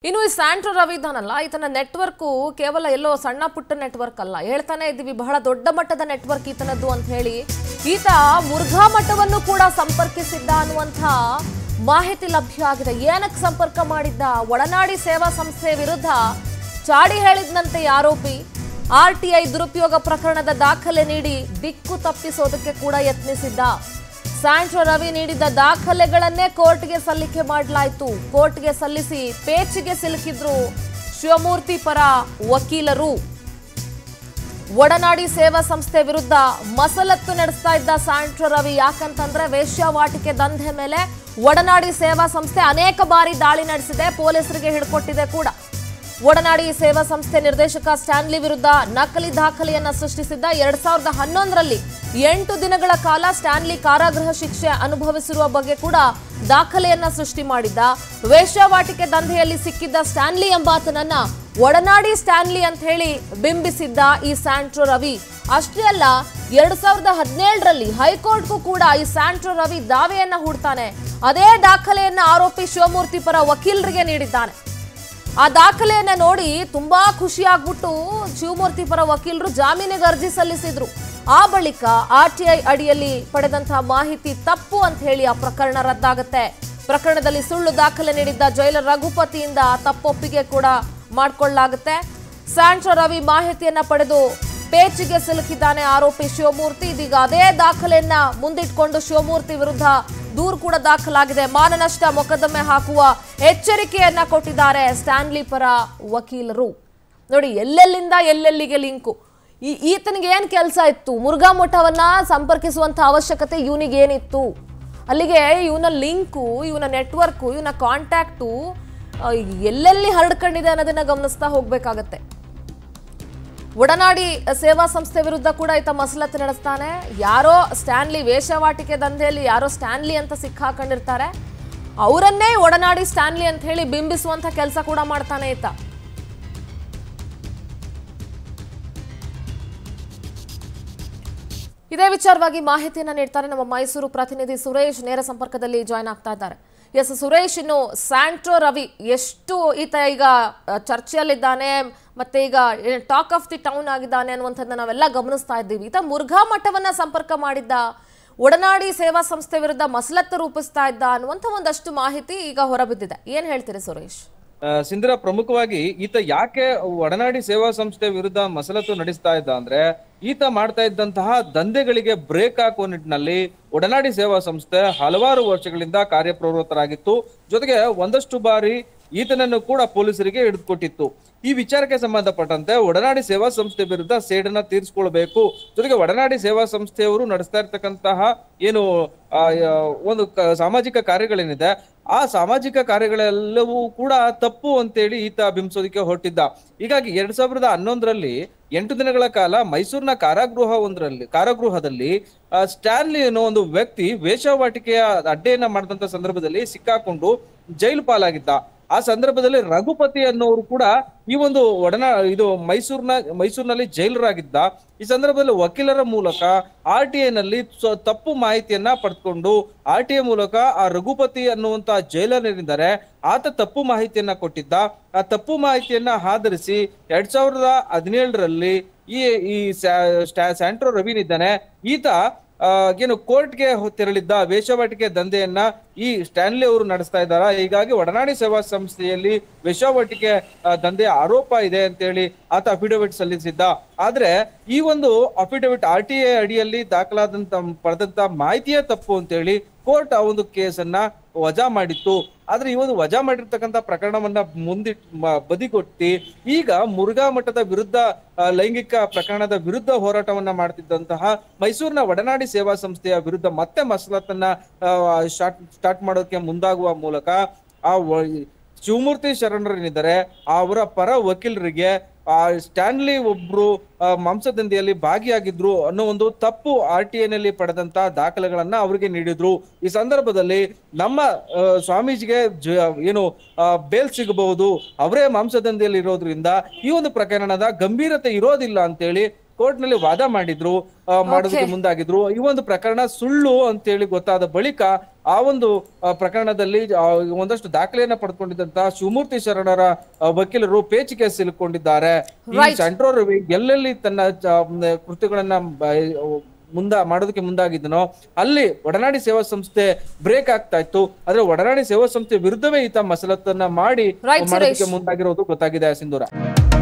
ಇನ್ನು ಈ ಸ್ಯಾಂಟ್ರೋ ರವಿ ಇದ್ದಾನಲ್ಲ ಈತನ ನೆಟ್ವರ್ಕು ಕೇವಲ ಎಲ್ಲೋ ಸಣ್ಣ ಪುಟ್ಟ ನೆಟ್ವರ್ಕ್ ಅಲ್ಲ ಹೇಳ್ತಾನೆ ಇದ್ದೀವಿ ಬಹಳ ದೊಡ್ಡ ಮಟ್ಟದ ನೆಟ್ವರ್ಕ್ ಈತನದ್ದು ಅಂತ ಹೇಳಿ ಈತ ಮುರುಘಾ ಮಠವನ್ನು ಕೂಡ ಸಂಪರ್ಕಿಸಿದ್ದ ಅನ್ನುವಂಥ ಮಾಹಿತಿ ಲಭ್ಯ ಆಗಿದೆ ಏನಕ್ಕೆ ಸಂಪರ್ಕ ಮಾಡಿದ್ದ ಒಳನಾಡಿ ಸೇವಾ ಸಂಸ್ಥೆ ವಿರುದ್ಧ ಚಾಡಿ ಹೇಳಿದ್ನಂತೆ ಈ ಆರೋಪಿ ಆರ್ಟಿಐ ದುರುಪಯೋಗ ಪ್ರಕರಣದ ದಾಖಲೆ ನೀಡಿ ದಿಕ್ಕು ತಪ್ಪಿಸೋದಕ್ಕೆ ಕೂಡ ಯತ್ನಿಸಿದ್ದ ಸ್ಯಾಂಟ್ರೋ ರವಿ ನೀಡಿದ್ದ ದಾಖಲೆಗಳನ್ನೇ ಕೋರ್ಟ್ಗೆ ಸಲ್ಲಿಕೆ ಮಾಡಲಾಯಿತು ಕೋರ್ಟ್ಗೆ ಸಲ್ಲಿಸಿ ಪೇಚಿಗೆ ಸಿಲುಕಿದ್ರು ಶಿವಮೂರ್ತಿ ಪರ ವಕೀಲರು ಒಡನಾಡಿ ಸೇವಾ ಸಂಸ್ಥೆ ವಿರುದ್ಧ ಮಸಲತ್ತು ನಡೆಸ್ತಾ ಇದ್ದ ಸ್ಯಾಂಟ್ರೋ ರವಿ ಯಾಕಂತಂದ್ರೆ ವೇಶ್ಯಾವಾಟಿಕೆ ದಂಧೆ ಮೇಲೆ ಒಡನಾಡಿ ಸೇವಾ ಸಂಸ್ಥೆ ಅನೇಕ ಬಾರಿ ದಾಳಿ ನಡೆಸಿದೆ ಪೊಲೀಸರಿಗೆ ಹಿಡ್ಕೊಟ್ಟಿದೆ ಕೂಡ ಒಡನಾಡಿ ಸೇವಾ ಸಂಸ್ಥೆ ನಿರ್ದೇಶಕ ಸ್ಟ್ಯಾನ್ಲಿ ವಿರುದ್ಧ ನಕಲಿ ದಾಖಲೆಯನ್ನ ಸೃಷ್ಟಿಸಿದ್ದ ಎರಡ್ ಸಾವಿರದ ಹನ್ನೊಂದರಲ್ಲಿ ಎಂಟು ದಿನಗಳ ಕಾಲ ಸ್ಟ್ಯಾನ್ಲಿ ಕಾರಾಗೃಹ ಶಿಕ್ಷೆ ಅನುಭವಿಸಿರುವ ಬಗ್ಗೆ ಕೂಡ ದಾಖಲೆಯನ್ನ ಸೃಷ್ಟಿ ಮಾಡಿದ್ದ ವೇಶ್ಯಾವಾಟಿಕೆ ದಂಧೆಯಲ್ಲಿ ಸಿಕ್ಕಿದ್ದ ಸ್ಟ್ಯಾನ್ಲಿ ಎಂಬಾತನನ್ನ ಒಡನಾಡಿ ಸ್ಟ್ಯಾನ್ಲಿ ಅಂತ ಹೇಳಿ ಬಿಂಬಿಸಿದ್ದ ಈ ಸ್ಯಾಂಟ್ರೋ ರವಿ ಅಷ್ಟೇ ಅಲ್ಲ ಎರಡ್ ಸಾವಿರದ ಹದಿನೇಳರಲ್ಲಿ ಹೈಕೋರ್ಟ್ಗೂ ಕೂಡ ಈ ಸ್ಯಾಂಟ್ರೋ ರವಿ ದಾವೆಯನ್ನ ಹೂಡ್ತಾನೆ ಅದೇ ದಾಖಲೆಯನ್ನ ಆರೋಪಿ ಶಿವಮೂರ್ತಿ ಪರ ವಕೀಲರಿಗೆ ನೀಡಿದ್ದಾನೆ ಆ ದಾಖಲೆಯನ್ನ ನೋಡಿ ತುಂಬಾ ಖುಷಿ ಆಗ್ಬಿಟ್ಟು ಶಿವಮೂರ್ತಿ ಪರ ವಕೀಲರು ಜಾಮೀನಿಗೆ ಅರ್ಜಿ ಸಲ್ಲಿಸಿದ್ರು ಆ ಬಳಿಕ ಆರ್ಟಿಐ ಅಡಿಯಲ್ಲಿ ಪಡೆದಂತಹ ಮಾಹಿತಿ ತಪ್ಪು ಅಂತ ಹೇಳಿ ಆ ಪ್ರಕರಣ ರದ್ದಾಗುತ್ತೆ ಪ್ರಕರಣದಲ್ಲಿ ಸುಳ್ಳು ದಾಖಲೆ ನೀಡಿದ್ದ ಜೈಲರ್ ರಘುಪತಿಯಿಂದ ತಪ್ಪೊಪ್ಪಿಗೆ ಕೂಡ ಮಾಡಿಕೊಳ್ಳಲಾಗುತ್ತೆ ಸ್ಯಾಂಟ್ರೋ ರವಿ ಮಾಹಿತಿಯನ್ನ ಪಡೆದು ಪೇಚಿಗೆ ಸಿಲುಕಿದ್ದಾನೆ ಆರೋಪಿ ಶಿವಮೂರ್ತಿ ಇದೀಗ ಅದೇ ದಾಖಲೆಯನ್ನ ಮುಂದಿಟ್ಕೊಂಡು ಶಿವಮೂರ್ತಿ ವಿರುದ್ಧ ದೂರು ಕೂಡ ದಾಖಲಾಗಿದೆ ಮಾನನಷ್ಟ ಮೊಕದ್ದಮೆ ಹಾಕುವ ಎಚ್ಚರಿಕೆಯನ್ನ ಕೊಟ್ಟಿದ್ದಾರೆ ಸ್ಟ್ಯಾನ್ಲಿ ಪರ ವಕೀಲರು ನೋಡಿ ಎಲ್ಲೆಲ್ಲಿಂದ ಎಲ್ಲೆಲ್ಲಿಗೆ ಲಿಂಕು ಈ ಈತನಿಗೆ ಏನು ಕೆಲಸ ಇತ್ತು ಮುರುಘಾ ಮಠವನ್ನ ಸಂಪರ್ಕಿಸುವಂತ ಅವಶ್ಯಕತೆ ಇವನಿಗೆ ಏನಿತ್ತು ಅಲ್ಲಿಗೆ ಇವನ ಲಿಂಕು ಇವನ ನೆಟ್ವರ್ಕು ಇವನ ಕಾಂಟ್ಯಾಕ್ಟು ಎಲ್ಲೆಲ್ಲಿ ಹರಡ್ಕೊಂಡಿದೆ ಅನ್ನೋದನ್ನ ಗಮನಿಸ್ತಾ ಹೋಗ್ಬೇಕಾಗತ್ತೆ ಒಡನಾಡಿ ಸೇವಾ ಸಂಸ್ಥೆ ವಿರುದ್ಧ ಕೂಡ ಈತ ಮಸಲತ್ತು ನಡೆಸ್ತಾನೆ ಯಾರೋ ಸ್ಟ್ಯಾನ್ಲಿ ವೇಷವಾಟಿಕೆ ದಂಧೆಯಲ್ಲಿ ಯಾರೋ ಸ್ಟ್ಯಾನ್ಲಿ ಅಂತ ಸಿಕ್ಕಾಕೊಂಡಿರ್ತಾರೆ ಅವರನ್ನೇ ಒಡನಾಡಿ ಸ್ಟ್ಯಾನ್ಲಿ ಅಂತ ಹೇಳಿ ಬಿಂಬಿಸುವಂತ ಕೆಲಸ ಕೂಡ ಮಾಡ್ತಾನೆ ಈತ ಇದೇ ವಿಚಾರವಾಗಿ ಮಾಹಿತಿಯನ್ನ ನೀಡ್ತಾರೆ ನಮ್ಮ ಮೈಸೂರು ಪ್ರತಿನಿಧಿ ಸುರೇಶ್ ನೇರ ಸಂಪರ್ಕದಲ್ಲಿ ಜಾಯ್ನ್ ಆಗ್ತಾ ಇದ್ದಾರೆ ಎಸ್ ಸುರೇಶ್ ಇನ್ನು ಸ್ಯಾಂಟ್ರೋ ರವಿ ಎಷ್ಟು ಈತ ಈಗ ಅಹ್, ಚರ್ಚೆಯಲ್ಲಿದ್ದಾನೆ ಮತ್ತೆ ಈಗ ಟಾಕ್ ಆಫ್ ದಿ ಟೌನ್ ಆಗಿದ್ದಾನೆ ಅನ್ನುವಂಥದ್ದನ್ನ ನಾವೆಲ್ಲ ಗಮನಿಸ್ತಾ ಇದ್ದೀವಿ ಈತ ಮುರುಘಾ ಮಠವನ್ನ ಸಂಪರ್ಕ ಮಾಡಿದ್ದ ಒಡನಾಡಿ ಸೇವಾ ಸಂಸ್ಥೆ ವಿರುದ್ಧ ಮಸಲತ್ತು ರೂಪಿಸ್ತಾ ಇದ್ದ ಅನ್ನುವಂಥ ಒಂದಷ್ಟು ಮಾಹಿತಿ ಈಗ ಹೊರಬಿದ್ದಿದೆ ಏನ್ ಹೇಳ್ತೀರಿ ಸುರೇಶ್ ಆ, ಸಿಂಧರ ಪ್ರಮುಖವಾಗಿ ಈತ ಯಾಕೆ ಒಡನಾಡಿ ಸೇವಾ ಸಂಸ್ಥೆ ವಿರುದ್ಧ ಮಸಲತ್ತು ನಡೆಸ್ತಾ ಇದ್ದ ಅಂದ್ರೆ ಈತ ಮಾಡ್ತಾ ಇದ್ದಂತಹ ದಂಧೆಗಳಿಗೆ ಬ್ರೇಕ್ ಹಾಕುವ ನಿಟ್ಟಿನಲ್ಲಿ ಒಡನಾಡಿ ಸೇವಾ ಸಂಸ್ಥೆ ಹಲವಾರು ವರ್ಷಗಳಿಂದ ಕಾರ್ಯಪ್ರವೃತ್ತರಾಗಿತ್ತು ಜೊತೆಗೆ ಒಂದಷ್ಟು ಬಾರಿ ಈತನನ್ನು ಕೂಡ ಪೊಲೀಸರಿಗೆ ಹಿಡಿದುಕೊಟ್ಟಿತ್ತು ಈ ವಿಚಾರಕ್ಕೆ ಸಂಬಂಧಪಟ್ಟಂತೆ ಒಡನಾಡಿ ಸೇವಾ ಸಂಸ್ಥೆ ವಿರುದ್ಧ ಸೇಡನ್ನ ತೀರಿಸಿಕೊಳ್ಬೇಕು ಜೊತೆಗೆ ಒಡನಾಡಿ ಸೇವಾ ಸಂಸ್ಥೆಯವರು ನಡೆಸ್ತಾ ಇರ್ತಕ್ಕಂತಹ ಏನು ಆ, ಆ, ಒಂದು ಕ- ಸಾಮಾಜಿಕ ಕಾರ್ಯಗಳೇನಿದೆ ಆ ಸಾಮಾಜಿಕ ಕಾರ್ಯಗಳೆಲ್ಲವೂ ಕೂಡ ತಪ್ಪು ಅಂತೇಳಿ ಈತ ಬಿಂಬಿಸೋದಕ್ಕೆ ಹೊರಟಿದ್ದ ಹೀಗಾಗಿ ಎರಡ್ ಸಾವಿರದ ಹನ್ನೊಂದರಲ್ಲಿ ಎಂಟು ದಿನಗಳ ಕಾಲ ಮೈಸೂರಿನ ಕಾರಾಗೃಹ ಒಂದರಲ್ಲಿ ಕಾರಾಗೃಹದಲ್ಲಿ ಆ, ಸ್ಟ್ಯಾನ್ಲಿ ಅನ್ನೋ ಒಂದು ವ್ಯಕ್ತಿ ವೇಷವಾಟಿಕೆಯ ಅಡ್ಡೆಯನ್ನ ಮಾಡಿದಂತ ಸಂದರ್ಭದಲ್ಲಿ ಸಿಕ್ಕಾಕೊಂಡು ಜೈಲು ಪಾಲಾಗಿದ್ದ ಆ ಸಂದರ್ಭದಲ್ಲಿ ರಘುಪತಿ ಅನ್ನೋರು ಕೂಡ ಈ ಒಂದು ಒಡನ ಇದು ಮೈಸೂರಿನ ಮೈಸೂರಿನಲ್ಲಿ ಜೈಲರಾಗಿದ್ದ ಈ ಸಂದರ್ಭದಲ್ಲಿ ವಕೀಲರ ಮೂಲಕ ಆರ್ ಟಿ ನಲ್ಲಿ ಸ್ವ- ತಪ್ಪು ಮಾಹಿತಿಯನ್ನ ಪಡೆದುಕೊಂಡು ಆರ್ ಟಿ ಐ ಮೂಲಕ ಆ ರಘುಪತಿ ಅನ್ನುವಂತ ಜೈಲರಿದ್ದಾರೆ ಆತ ತಪ್ಪು ಮಾಹಿತಿಯನ್ನ ಕೊಟ್ಟಿದ್ದ ಆ ತಪ್ಪು ಮಾಹಿತಿಯನ್ನ ಆಧರಿಸಿ ಎರಡ್ ಸಾವಿರದ ಹದಿನೇಳರಲ್ಲಿ ಈ ಈ ಸ್ಯಾ- ಸ್ಟ್ಯಾ- ಸ್ಯಾಂಟ್ರೋ ರವಿನಿದ್ದಾನೆ ಈತ ಆ, ಏನು ಕೋರ್ಟ್ಗೆ ತೆರಳಿದ್ದ ವೇಷವಾಟಿಕೆ ದಂಧೆಯನ್ನ ಈ ಸ್ಟ್ಯಾನ್ಲಿ ಅವರು ನಡೆಸ್ತಾ ಇದ್ದಾರ ಹೀಗಾಗಿ ಒಡನಾಡಿ ಸೇವಾ ಸಂಸ್ಥೆಯಲ್ಲಿ ವೇಷವಾಟಿಕೆ ಆ, ದಂಧೆಯ ಆರೋಪ ಇದೆ ಅಂತೇಳಿ ಆತ ಅಫಿಡವಿಟ್ ಸಲ್ಲಿಸಿದ್ದ ಆದ್ರೆ ಈ ಒಂದು ಅಫಿಡವಿಟ್ ಆರ್ ಟಿ ಐ ಅಡಿಯಲ್ಲಿ ದಾಖಲಾದಂತ ಪಡೆದಂತ ಮಾಹಿತಿಯೇ ತಪ್ಪು ಅಂತೇಳಿ ಕೋರ್ಟ್ ಆ ಒಂದು ಕೇಸನ್ನ ವಜಾ ಮಾಡಿತ್ತು ಆದ್ರೆ ಈ ಒಂದು ವಜಾ ಮಾಡಿರ್ತಕ್ಕಂಥ ಪ್ರಕರಣವನ್ನ ಮುಂದಿಟ್ ಮ- ಬದಿಗೊತ್ತಿ ಈಗ ಮುರುಘಾ ಮಠದ ವಿರುದ್ಧ ಆ, ಲೈಂಗಿಕ ಪ್ರಕರಣದ ವಿರುದ್ಧ ಹೋರಾಟವನ್ನ ಮಾಡ್ತಿದ್ದಂತಹ ಮೈಸೂರಿನ ಒಡನಾಡಿ ಸೇವಾ ಸಂಸ್ಥೆಯ ವಿರುದ್ಧ ಮತ್ತೆ ಮಸಲತ್ತನ್ನ ಸ್ಟಾರ್ಟ್ ಸ್ಟಾರ್ಟ್ ಮಾಡೋಕೆ ಮುಂದಾಗುವ ಮೂಲಕ ಆ ವ- ಶಿವಮೂರ್ತಿ ಶರಣರನಿದ್ದಾರೆ ಅವರ ಪರ ವಕೀಲರಿಗೆ ಆ ಸ್ಟ್ಯಾನ್ಲಿ ಒಬ್ರು ಆ, ಮಾಂಸದಂಧೆಯಲ್ಲಿ ಭಾಗಿಯಾಗಿದ್ರು ಅನ್ನೋ ಒಂದು ತಪ್ಪು ಆರ್ ಟಿ ನಲ್ಲಿ ಪಡೆದಂತ ದಾಖಲೆಗಳನ್ನ ಅವರಿಗೆ ನೀಡಿದ್ರು ಈ ಸಂದರ್ಭದಲ್ಲಿ ನಮ್ಮ ಆ, ಸ್ವಾಮೀಜಿಗೆ ಜ- ಏನು ಆ, ಬೇಲ್ ಸಿಗಬಹುದು ಅವರೇ ಮಾಂಸದಂಧೆಯಲ್ಲಿ ಇರೋದ್ರಿಂದ ಈ ಒಂದು ಪ್ರಕರಣದ ಗಂಭೀರತೆ ಇರೋದಿಲ್ಲ ಅಂತೇಳಿ ಕೋರ್ಟ್ ನಲ್ಲಿ ವಾದ ಮಾಡಿದ್ರು ಆ, ಮಾಡೋದಕ್ಕೆ ಮುಂದಾಗಿದ್ರು ಈ ಒಂದು ಪ್ರಕರಣ ಸುಳ್ಳು ಅಂತೇಳಿ ಗೊತ್ತಾದ ಬಳಿಕ ಆ ಒಂದು ಆ, ಪ್ರಕರಣದಲ್ಲಿ ಆ, ಒಂದಷ್ಟು ದಾಖಲೆಯನ್ನ ಪಡ್ಕೊಂಡಿದ್ದಂತಹ ಶಿವಮೂರ್ತಿ ಶರಣರ ಆ, ವಕೀಲರು ಪೇಚಿಗೆ ಸಿಲುಕೊಂಡಿದ್ದಾರೆ ಈ Right. ಸೆಂಟ್ರೋ ರವಿ ಎಲ್ಲೆಲ್ಲಿ ತನ್ನ ಚ- ಮ್, ಕೃತ್ಯಗಳನ್ನ ಬ- ಮುಂದ ಮಾಡೋದಕ್ಕೆ ಮುಂದಾಗಿದ್ದನೋ ಅಲ್ಲಿ ಒಡನಾಡಿ ಸೇವಾ ಸಂಸ್ಥೆ ಬ್ರೇಕ್ ಆಗ್ತಾ ಇತ್ತು ಆದ್ರೆ ಒಡನಾಡಿ ಸೇವಾ ಸಂಸ್ಥೆ ವಿರುದ್ಧವೇ ಈತ ಮಸಲತ್ತನ್ನ ಮಾಡಿ Right, ಮಾಡೋದಕ್ಕೆ ಸುರೇಶ್. ಮುಂದಾಗಿರೋದು ಗೊತ್ತಾಗಿದೆ ಸಿಂಧೂರ